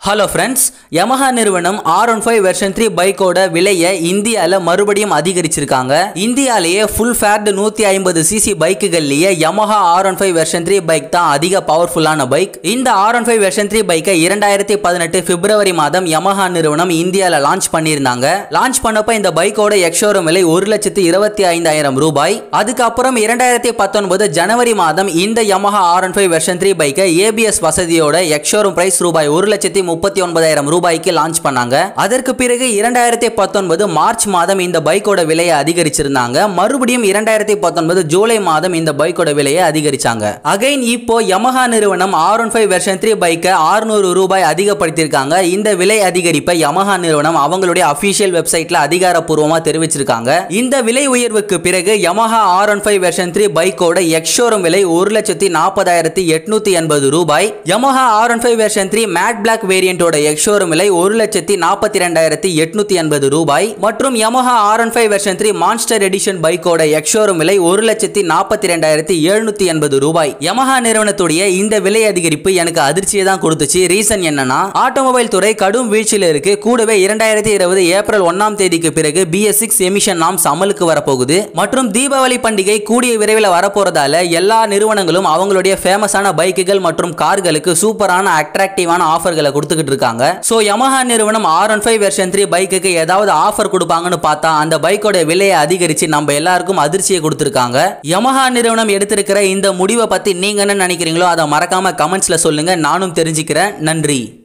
hello friends Yamaha நிறுவனம் R one five version three பைக்கோட விலையை இந்தியாவில் மறுபடியும் அதிகரிச்சிருக்காங்க இந்தியாலேயே ஃபுல் ஃபேர்டு நூற்றி ஐம்பது சிசி பைக்குகள்லேயே Yamaha R one five version three bike தான் அதிக பவர்ஃபுல்லான பைக் இந்த R one five version three பைக்கை இரண்டாயிரத்தி பதினெட்டு பிப்ரவரி மாதம் Yamaha நிறுவனம் இந்தியாவில் லான்ச் பண்ணியிருந்தாங்க லான்ச் பண்ணப்ப இந்த பைக்கோட எக்ஷோரூம் விலை ஒரு லட்சத்து இருபத்தி ஐந்தாயிரம் ரூபாய் அதுக்கப்புறம் இரண்டாயிரத்தி பத்தொன்பது ஜனவரி மாதம் இந்த Yamaha R one five version three பைக்கை ஏபிஎஸ் வசதியோட எக்ஷோரூம் பிரைஸ் ரூபாய் ஒரு லட்சத்தி முப்பத்தி ஒன்பதாயிரம் ரூபாய்க்கு லான்ச் பண்ணாங்க அதற்கு பிறகு இரண்டாயிரத்தி பத்தொன்பது மார்ச் மாதம் இந்த பைக்கோட விலையை அதிகரிச்சிருந்தாங்க மறுபடியும் இரண்டாயிரத்தி பத்தொன்பது ஜூலை மாதம் இந்த பைக்கோட விலையை அதிகரிச்சாங்க அகைன் இப்போ Yamaha நிறுவனம் R one five version three பைக்கை ஆறுநூறு ரூபாய் அதிகப்படுத்தியிருக்காங்க இந்த விலை அதிகரிப்பை Yamaha நிறுவனம் அவங்களுடைய அபிஷியல் வெப்சைட்ல அதிகாரப்பூர்வமா தெரிவிச்சிருக்காங்க இந்த விலை உயர்வுக்கு பிறகு Yamaha R one five version three பைக்கோட எக்ஷோரூம் விலை ஒரு லட்சத்தி நாற்பதாயிரத்தி எட்நூத்தி எண்பது ரூபாய் Yamaha R one five version three matte black வேரியண்டோட எக்ஷோரூம் விலை ஒரு லட்சத்தி நாற்பத்தி ரெண்டாயிரத்தி எட்நூத்தி எண்பது ரூபாய் மற்றும் Yamaha R one five version three monster edition பைக்கோட எக்ஷோரூம் விலை ஒரு லட்சத்தி நாற்பத்தி ரெண்டாயிரத்தி எழுநூத்தி எண்பது ரூபாய் Yamaha நிறுவனத்துடைய இந்த விலை அதிகரிப்பு எனக்கு அதிர்ச்சியை தான் கொடுத்துச்சு ரீசன் என்னன்னா ஆட்டோமொபைல் துறை கடும் வீழ்ச்சியில இருக்கு கூடவே இரண்டாயிரத்தி இருபது ஏப்ரல் ஒன்னாம் தேதிக்கு பிறகு பிஎஸ் சிக்ஸ் எமிஷன் நாம்ஸ் அமலுக்கு வரப்போகுது மற்றும் தீபாவளி பண்டிகை கூடிய விரைவில் வரப்போறதால எல்லா நிறுவனங்களும் அவங்களுடைய ஃபேமஸான பைக்குகள் மற்றும் கார்களுக்கு சூப்பரான அட்ராக்டிவான ஆஃபர்களை கொடுத்துக்கிட்டு இருக்காங்க ஸோ Yamaha நிறுவனம் R one five version three பைக்குக்கு ஏதாவது ஆஃபர் கொடுப்பாங்கன்னு பார்த்தா அந்த பைக்கோட விலையை அதிகரித்து நம்ம எல்லாருக்கும் அதிர்ச்சியை கொடுத்துருக்காங்க Yamaha நிறுவனம் எடுத்திருக்கிற இந்த முடிவை பற்றி நீங்கள் என்ன நினைக்கிறீங்களோ அதை மறக்காம கமெண்ட்ஸில் சொல்லுங்க நானும் தெரிஞ்சுக்கிறேன் நன்றி